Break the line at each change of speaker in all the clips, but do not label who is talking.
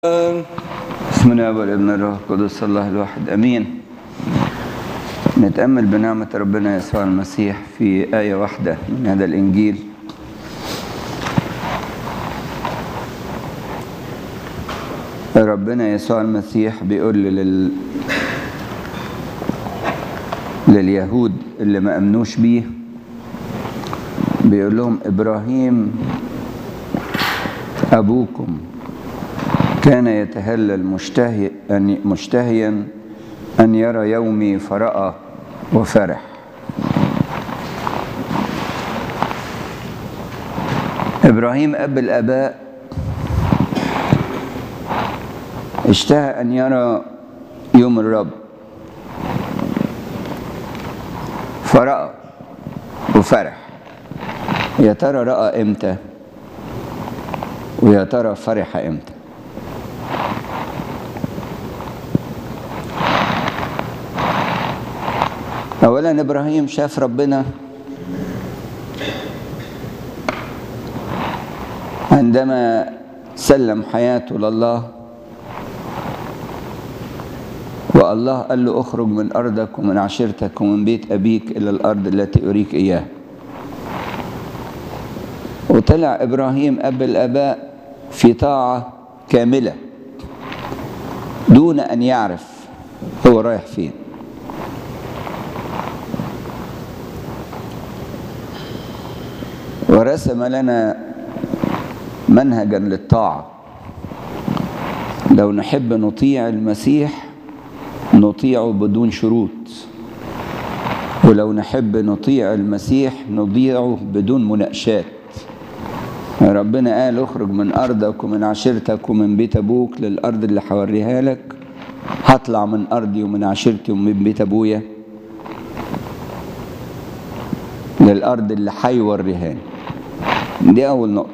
بسم الله والابن الروح القدس الله الواحد امين نتامل بنعمه ربنا يسوع المسيح في ايه واحده من هذا الانجيل ربنا يسوع المسيح بيقول لل لليهود اللي ما امنوش بيه بيقول لهم ابراهيم ابوكم كان يتهلل مشتهي أن مشتهيا أن يرى يومي فرأى وفرح إبراهيم أب الآباء اشتهى أن يرى يوم الرب فرأى وفرح يا ترى رأى إمتى ويا ترى فرح إمتى اولا ابراهيم شاف ربنا عندما سلم حياته لله والله قال له اخرج من ارضك ومن عشيرتك ومن بيت ابيك الى الارض التي اريك اياها وطلع ابراهيم اب الاباء في طاعه كامله دون ان يعرف هو رايح فين ورسم لنا منهجا للطاعة لو نحب نطيع المسيح نطيعه بدون شروط ولو نحب نطيع المسيح نطيعه بدون مناقشات ربنا قال اخرج من ارضك ومن عشيرتك ومن بيت ابوك للارض اللي هوريها لك هطلع من ارضي ومن عشيرتي ومن بيت ابويا للارض اللي هيوريها لي دي أول نقطة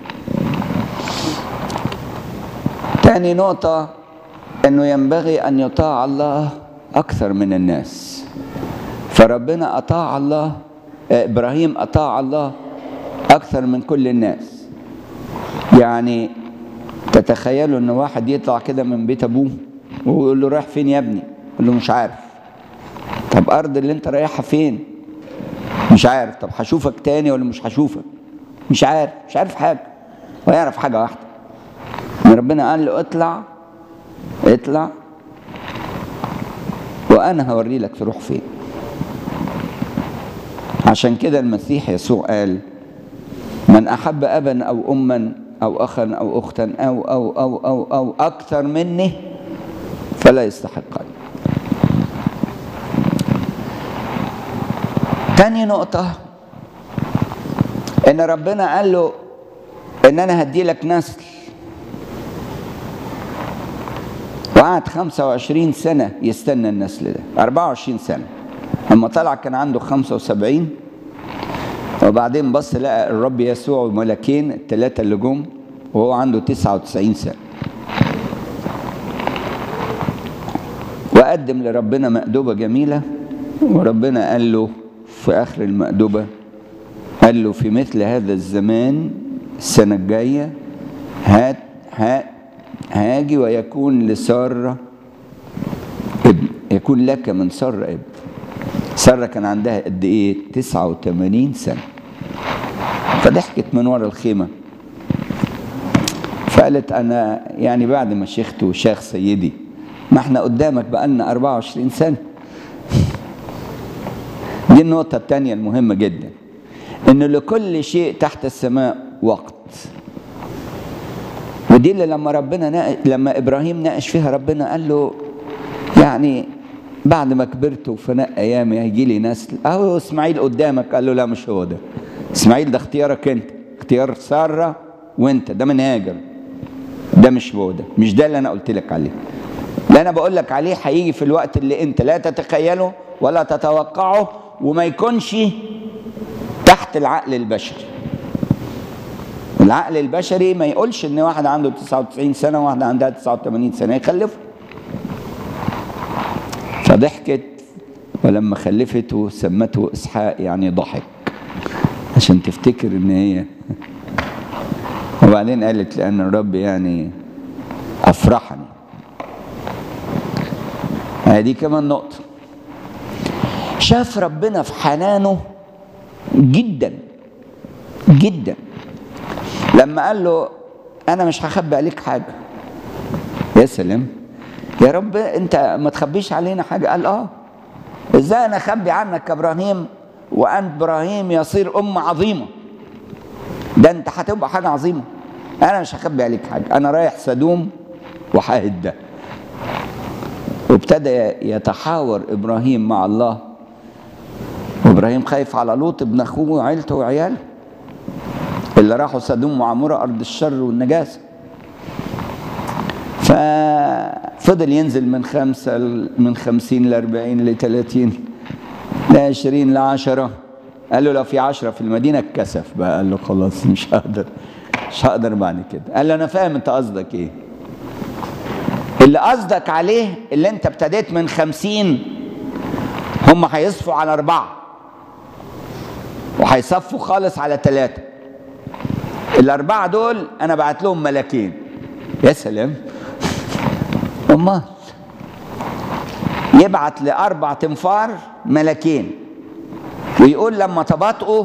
تاني نقطة أنه ينبغي أن يطاع الله أكثر من الناس فربنا أطاع الله إبراهيم أطاع الله أكثر من كل الناس يعني تتخيلوا أن واحد يطلع كده من بيت أبوه ويقول له رايح فين يا ابني يقول له مش عارف طب أرض اللي أنت رايحها فين مش عارف طب هشوفك تاني ولا مش هشوفك مش عارف مش عارف حاجة ويعرف حاجة واحدة ان ربنا قال له اطلع اطلع وانا هوري لك تروح فين عشان كده المسيح يسوع قال من احب ابا او اما او اخا او اختا او او او او او اكثر مني فلا يستحقني تاني نقطه ان ربنا قال له ان انا هدي لك نسل وقعد 25 سنة يستنى النسل ده 24 سنة لما طلع كان عنده 75 وبعدين بص لقى الرب يسوع وملكين الثلاثة اللي جم وهو عنده 99 سنة وقدم لربنا مأدوبة جميلة وربنا قال له في آخر المأدوبة قال له في مثل هذا الزمان السنة الجاية هات هات هاجي ويكون لسارة ابن يكون لك من سارة ابن سارة كان عندها قد ايه 89 سنة فضحكت من ورا الخيمة فقالت انا يعني بعد ما شيخت وشيخ سيدي ما احنا قدامك بقالنا 24 سنة دي النقطة الثانية المهمة جدا ان لكل شيء تحت السماء وقت ودي اللي لما ربنا ناقش لما ابراهيم ناقش فيها ربنا قال له يعني بعد ما كبرت وفناء ايامي هيجي لي نسل اهو اسماعيل قدامك قال له لا مش هو ده اسماعيل ده اختيارك انت اختيار ساره وانت ده من هاجر ده مش هو ده مش ده اللي انا قلت لك عليه اللي انا بقول لك عليه هيجي في الوقت اللي انت لا تتخيله ولا تتوقعه وما يكونش تحت العقل البشري العقل البشري ما يقولش ان واحد عنده 99 سنه وواحده عندها 89 سنه يخلفه فضحكت ولما خلفته سمته اسحاق يعني ضحك عشان تفتكر ان هي وبعدين قالت لان الرب يعني أفرحني هذه كمان نقطة شاف ربنا في حنانه جدا جدا لما قال له أنا مش هخبي عليك حاجة يا سلام يا رب أنت ما تخبيش علينا حاجة قال آه إزاي أنا أخبي عنك كإبراهيم وأنت إبراهيم يصير أمة عظيمة ده أنت هتبقى حاجة عظيمة أنا مش هخبي عليك حاجة أنا رايح سدوم وههدها وابتدى يتحاور ابراهيم مع الله وابراهيم خايف على لوط ابن اخوه وعيلته وعياله اللي راحوا سدوم وعموره ارض الشر والنجاسه ففضل ينزل من خمسة من خمسين لأربعين لثلاثين لعشرين لعشرة قال له لو في عشرة في المدينة اتكسف بقى قال له خلاص مش هقدر مش هقدر بعد كده قال له أنا فاهم أنت قصدك إيه اللي قصدك عليه اللي انت ابتديت من خمسين هم هيصفوا على أربعة وهيصفوا خالص على ثلاثة الأربعة دول أنا بعت لهم ملاكين يا سلام أمال يبعت لأربع تنفار ملاكين ويقول لما تباطؤوا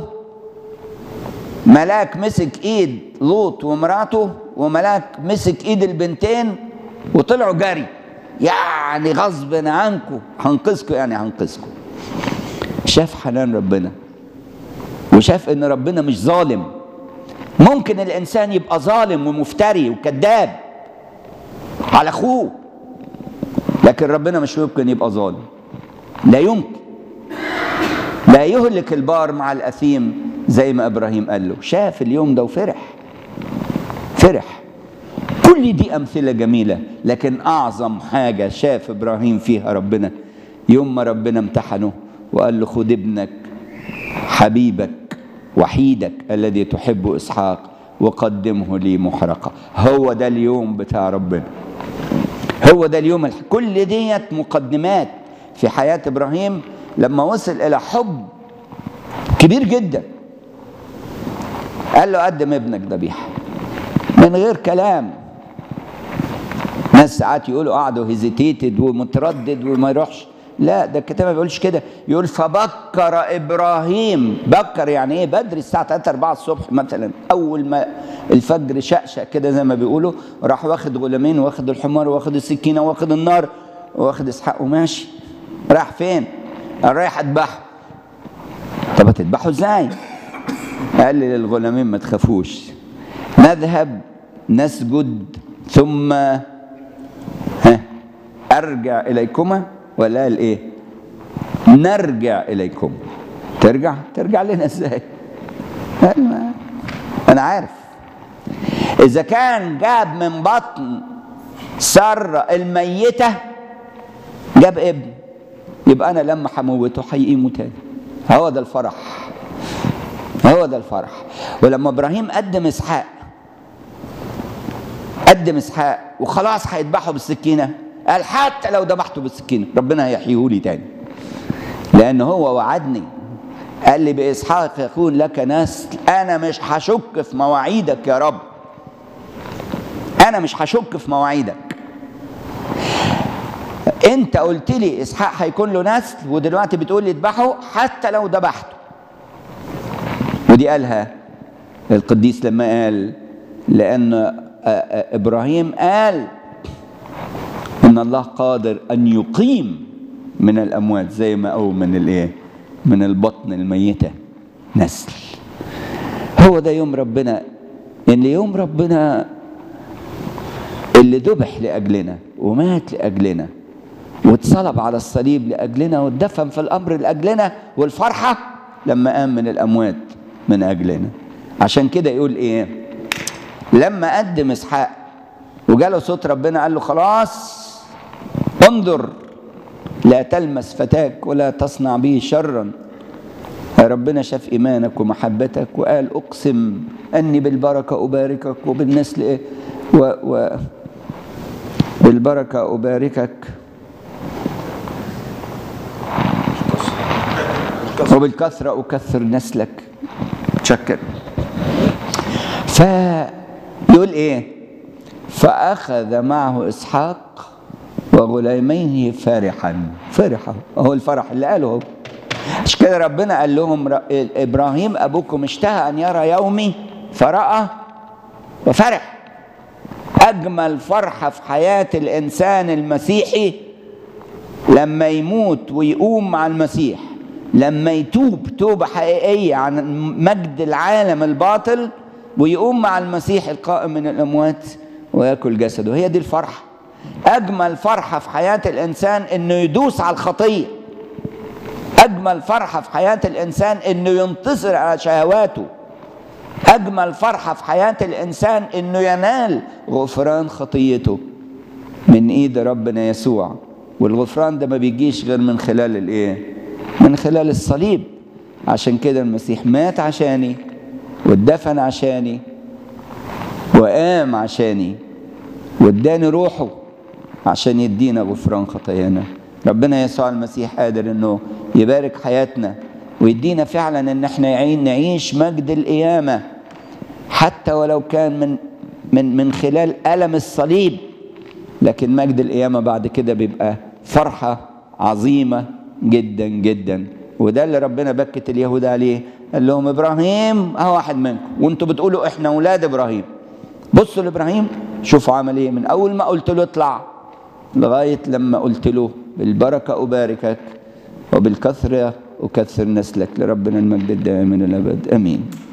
ملاك مسك ايد لوط ومراته وملاك مسك ايد البنتين وطلعوا جري يعني غصب عنكم هنقذكم يعني هنقذكم شاف حنان ربنا وشاف ان ربنا مش ظالم ممكن الانسان يبقى ظالم ومفتري وكذاب على اخوه لكن ربنا مش ممكن يبقى ظالم لا يمكن لا يهلك البار مع الاثيم زي ما ابراهيم قال له شاف اليوم ده وفرح فرح كل دي أمثلة جميلة لكن أعظم حاجة شاف إبراهيم فيها ربنا يوم ما ربنا امتحنه وقال له خد ابنك حبيبك وحيدك الذي تحب إسحاق وقدمه لي محرقة هو ده اليوم بتاع ربنا هو ده اليوم الح... كل ديت مقدمات في حياة إبراهيم لما وصل إلى حب كبير جدا قال له قدم ابنك ذبيحة من غير كلام ناس ساعات يقولوا قعدوا هيزيتيتد ومتردد وما يروحش لا ده الكتاب ما بيقولش كده يقول فبكر ابراهيم بكر يعني ايه بدري الساعه 3 4 الصبح مثلا اول ما الفجر شقشق كده زي ما بيقولوا راح واخد غلامين واخد الحمار واخد السكينه واخد النار واخد اسحاق وماشي راح فين؟ قال رايح اذبحه طب هتذبحه ازاي؟ قال لي للغلامين ما تخافوش نذهب نسجد ثم ها ارجع اليكما ولا قال ايه نرجع اليكم ترجع ترجع لنا ازاي قال ما انا عارف اذا كان جاب من بطن سارة الميتة جاب ابن يبقى انا لما هموته هيقيمه تاني هو ده الفرح هو ده الفرح ولما ابراهيم قدم اسحاق قدم اسحاق وخلاص هيذبحه بالسكينه قال حتى لو ذبحته بالسكينه ربنا هيحييه لي تاني لان هو وعدني قال لي باسحاق يكون لك نسل انا مش هشك في مواعيدك يا رب انا مش هشك في مواعيدك انت قلت لي اسحاق هيكون له نسل ودلوقتي بتقول لي اذبحه حتى لو ذبحته ودي قالها القديس لما قال لان ابراهيم قال ان الله قادر ان يقيم من الاموات زي ما او من الايه من البطن الميته نسل هو ده يوم ربنا ان يوم ربنا اللي ذبح لاجلنا ومات لاجلنا واتصلب على الصليب لاجلنا واتدفن في الامر لاجلنا والفرحه لما قام من الاموات من اجلنا عشان كده يقول ايه لما قدم اسحاق وجاله صوت ربنا قال له خلاص انظر لا تلمس فتاك ولا تصنع به شرا ربنا شاف ايمانك ومحبتك وقال اقسم اني بالبركه اباركك وبالنسل إيه و, و بالبركه اباركك وبالكثره اكثر نسلك تشكر فيقول ايه فأخذ معه إسحاق وغلاميه فرحا فرحا هو الفرح اللي قاله هو مش كده ربنا قال لهم ر- إبراهيم أبوكم اشتهى أن يرى يومي فرأى وفرح أجمل فرحة في حياة الإنسان المسيحي لما يموت ويقوم مع المسيح لما يتوب توبة حقيقية عن مجد العالم الباطل ويقوم مع المسيح القائم من الأموات ويأكل جسده هي دي الفرحة أجمل فرحة في حياة الإنسان إنه يدوس على الخطية أجمل فرحة في حياة الإنسان إنه ينتصر على شهواته أجمل فرحة في حياة الإنسان إنه ينال غفران خطيته من إيد ربنا يسوع والغفران ده ما بيجيش غير من خلال الإيه؟ من خلال الصليب عشان كده المسيح مات عشاني واتدفن عشاني وقام عشاني واداني روحه عشان يدينا غفران خطايانا ربنا يسوع المسيح قادر انه يبارك حياتنا ويدينا فعلا ان احنا يعين نعيش مجد القيامه حتى ولو كان من من من خلال الم الصليب لكن مجد القيامه بعد كده بيبقى فرحه عظيمه جدا جدا وده اللي ربنا بكت اليهود عليه قال لهم ابراهيم اهو واحد منكم وانتوا بتقولوا احنا اولاد ابراهيم بصوا لابراهيم شوفوا عمل ايه من اول ما قلت له اطلع لغايه لما قلت له بالبركه اباركك وبالكثره اكثر نسلك لربنا المجد الدائم الى الابد امين